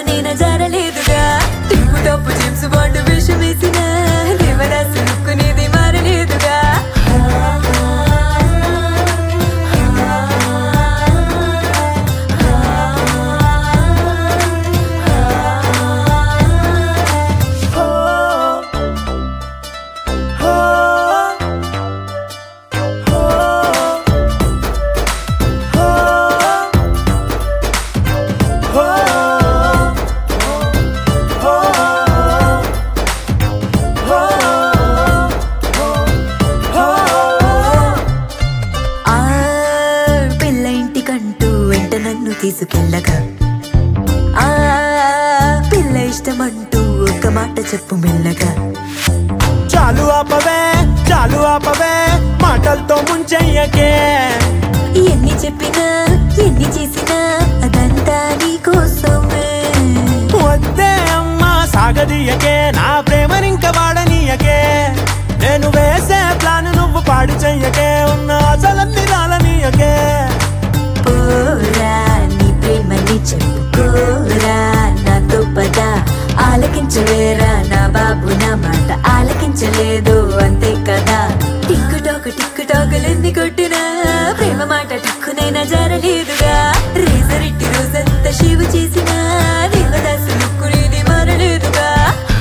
టక్కునైనా జారలేదుగా టిప్పు టప్పు జేమ్స్ బాండ్ వేషం వేసిన దేవదాసు లుక్కునేది మారలేదుగా ఆ పిల్ల ఇంటికంటూ వెంట నన్ను తీసుకెళ్ళగా ఆ పిల్ల ఇష్టమంటూ ఒక మాట చెప్పు మెల్లగా చాలు ఆపవే చాలు ఆపవే మాటలతో ముంచెయ్యకే ఎన్ని చెప్పినా ఎన్ని చేసినా అదంతా నీ కోసమే వద్దే అమ్మా సాగదీయకే నా ప్రేమనింక వాడనీయకే నేను వేసే ప్లాన్ నువ్వు పాడు చెయ్యకే ఉన్న అసలన్నీ రాలనీయకే పోరా నీ ప్రేమని చెప్పుకోరా నాతో పద ఆలకించవేరా నా బాబు నా మాట ఆలకించలేదు అంతే కదా టిక్కు టాకు టిక్కు టాకులెన్ని కొట్టినా ప్రేమ మాట టిక్కునైనా జరలేదుగా రేజరిట్టి రోజంతా శివ చేసిన దేవదాసు లుక్కునేది మారలేదుగా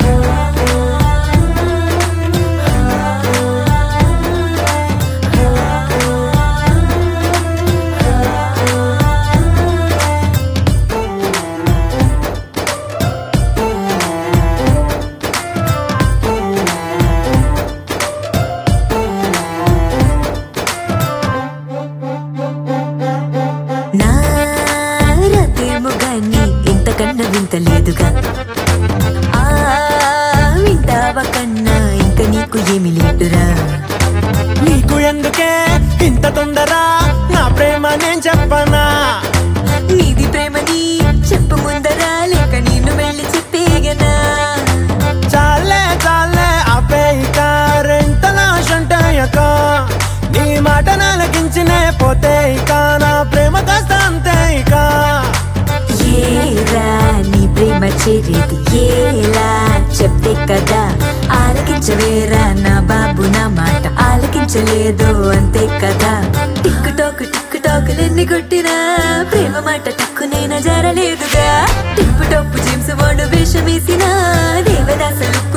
నా రతేమో గాని ఇంతకన్నా వింత లేదుగా ఆ వింటావా కన్నా ఇంక నీకు ఏమి లేదురా నీకు ఎందుకే ఇంత తొందర నా ప్రేమ నేను చెప్పనా నీది ప్రేమని చెప్పు ముందరా లేక నేను వెళ్ళి చెప్పేగనా చాలే చాలే ఆపే ఇక రెంటల షంటయ్యక నీ మాట నాలకించినే పోతే ఇక నా ప్రేమ కాస్త అంతే ఇక ఏరా నీ ప్రేమ చేరేది ఏలా చెప్తే కదా ఆలకించవేరా నా బాబు నా మాట ఆలకించలేదు అంతే కదా టిక్కు టాకు టిక్కు టాకులెన్ని కొట్టినా ప్రేమ మాట టక్కునైనా జరలేదుగా టిప్పు టప్పు జేమ్స్ బాండ్ వేషమేసిన దేవదాస లుక్కు